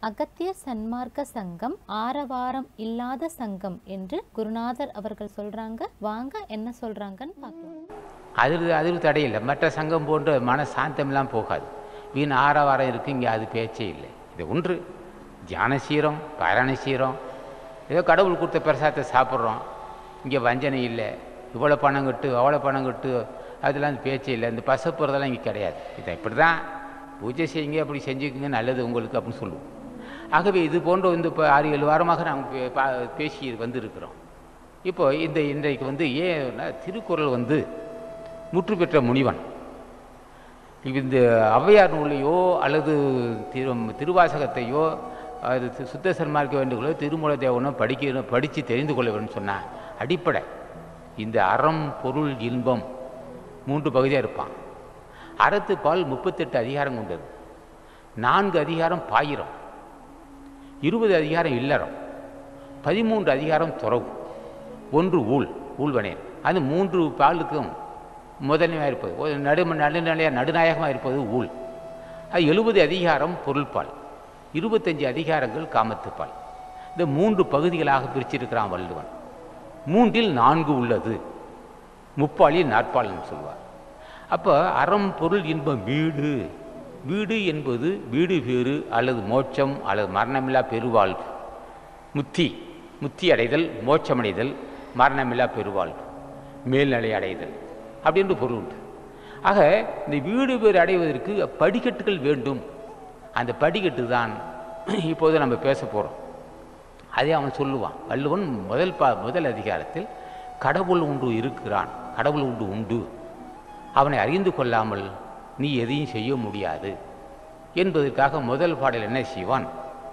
அகத்திய சன்மார்க்க சங்கம் ஆரவாரம் இல்லாத சங்கம் என்று குருநாதர் அவர்கள் சொல்றாங்க வாங்க என்ன சொல்றாங்கன்னு பார்க்கலாம் அதில் அதில் தடையில்லை மற்ற சங்கம் போன்ற மன சாந்தமெல்லாம் போகாது வீண் ஆரவாரம் இருக்குது இங்கே அது பேச்சே இல்லை இது ஒன்று தியான சீரம் பாராயண சீரம் ஏதோ கடவுள் கொடுத்த பிரசாதத்தை சாப்பிட்றோம் இங்கே வஞ்சனை இல்லை இவ்வளோ பணம் கட்டு அவ்வளோ பணம் கட்டு அதெல்லாம் அந்த பேச்சே இல்லை இந்த பசப்புறதெல்லாம் இங்கே கிடையாது இதை இப்படி தான் பூஜை செய்யுங்க அப்படி செஞ்சுக்குங்க நல்லது உங்களுக்கு அப்படின்னு சொல்லுவோம் ஆகவே இது போன்ற வந்து இப்போ ஆறு ஏழு வாரமாக நாங்கள் பே- பா- பேசி வந்திருக்கிறோம் இப்போ இந்த இன்றைக்கு வந்து ஏன்னா திருக்குறள் வந்து முற்று பெற்ற முனிவன் இந்த ஔவையார் நூலையோ அல்லது திரு திருவாசகத்தையோ அது தி- சுத்த சன்மார்க்க வேண்டுகளோ திருமூல தேவனோ படிக்க படித்து தெரிந்து கொள்ள வேண்டும் சொன்னால் அடிப்படை இந்த அறம் பொருள் இன்பம் மூன்று பகுதியாக இருப்பான் அறத்துப்பால் முப்பத்தெட்டு அதிகாரம் கொண்டது நான்கு அதிகாரம் பாயிரம் இருபது அதிகாரம் இல்லறம் பதிமூன்று அதிகாரம் துறவு ஒன்று ஊழ் ஊழ்வனேன் அது மூன்று பாலுக்கும் முதன்மையாக இருப்பது ஒரு நடு நடுநிலையாக நடுநாயகமாக இருப்பது ஊழ் அது எழுபது அதிகாரம் பொருள்பால் இருபத்தஞ்சு அதிகாரங்கள் காமத்துப்பால் இந்த மூன்று பகுதிகளாக பிரிச்சிருக்கிறான் வள்ளுவன் மூன்றில் நான்கு உள்ளது முப்பாலில் நாற்பால்னு சொல்வார் அப்போ அறம் பொருள் இன்பம் வீடு வீடு என்பது வீடு பேறு அல்லது மோட்சம் அல்லது மரணமில்லா பெருவாழ்வு முத்தி முத்தி அடைதல் மோட்சமடைதல் மரணமில்லா பெருவாழ்வு மேல்நிலை அடைதல் அப்படின்ற பொருள் உண்டு ஆக இந்த வீடு பேர் அடைவதற்கு படிக்கட்டுகள் வேண்டும் அந்த படிக்கட்டு தான் இப்போது நம்ம பேச போகிறோம் அதே அவன் சொல்லுவான் வள்ளுவன் முதல் பா முதல் அதிகாரத்தில் கடவுள் உண்டு இருக்கிறான் கடவுள் உண்டு உண்டு அவனை அறிந்து கொள்ளாமல் நீ எதையும் செய்ய முடியாது என்பதற்காக முதல் பாடல் என்ன செய்வான்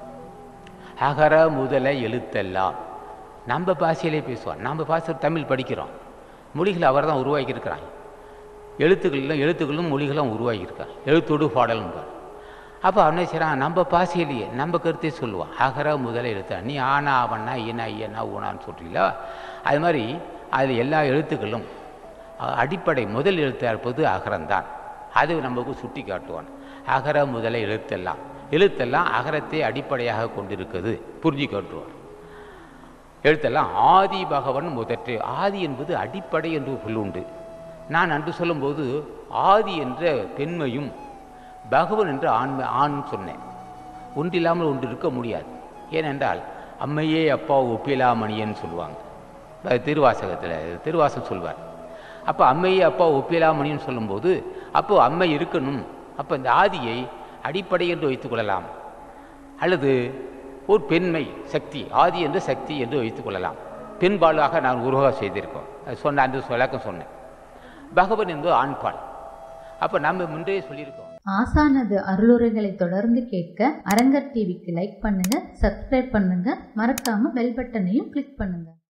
அகர முதல எழுத்தெல்லாம் நம்ம பாஷையிலே பேசுவான் நம்ம பாஷை தமிழ் படிக்கிறோம் மொழிகளை அவர் தான் உருவாக்கியிருக்கிறான் எழுத்துக்களும் எழுத்துக்களும் மொழிகளும் உருவாக்கியிருக்கான் எழுத்தோடு பாடலும் அப்போ அவன் என்ன செய்கிறான் நம்ம பாஷையிலேயே நம்ம கருத்தை சொல்லுவான் அகர முதல எழுத்தா நீ ஆனா அவனா ஈனா ஐயனா ஊனான்னு சொல்கிறீங்களா அது மாதிரி அதில் எல்லா எழுத்துக்களும் அஹ், அடிப்படை முதல் எழுத்தாக இருப்பது அகரம்தான் அது நமக்கு சுட்டி காட்டுவான் அகர முதல எழுத்தெல்லாம் எழுத்தெல்லாம் அகரத்தை அடிப்படையாக கொண்டிருக்கிறது புரிஞ்சு காட்டுவான் எழுத்தெல்லாம் ஆதி பகவன் முதற்று ஆதி என்பது அடிப்படை என்று சொல்லுண்டு நான் அன்று சொல்லும்போது ஆதி என்ற பெண்மையும் பகவன் என்ற ஆண்மை ஆண் சொன்னேன் ஒன்றில்லாமல் ஒன்று இருக்க முடியாது ஏனென்றால் அம்மையே அப்பா ஒப்பிலாமணியன்னு சொல்லுவாங்க அது திருவாசகத்தில் திருவாசகம் சொல்வார் அப்போ அம்மையே அப்பா ஒப்பிலாமணின்னு சொல்லும்போது அப்போ அம்மை இருக்கணும் அப்போ இந்த ஆதியை அடிப்படை என்று வைத்துக்கொள்ளலாம் அல்லது ஒரு பெண்மை சக்தி ஆதி என்ற சக்தி என்று வைத்துக்கொள்ளலாம் பெண்பாலாக நான் உருவாக செய்திருக்கோம் அது சொன்ன அந்த விளக்கம் சொன்னேன் பகவன் என்பது ஆண்பால் அப்போ நம்ம முன்றே சொல்லியிருக்கோம் ஆசானது அருளுரைகளை தொடர்ந்து கேட்க அரங்கர் டிவிக்கு லைக் பண்ணுங்க சப்ஸ்கிரைப் பண்ணுங்க மறக்காம பெல் பட்டனையும் கிளிக் பண்ணுங்க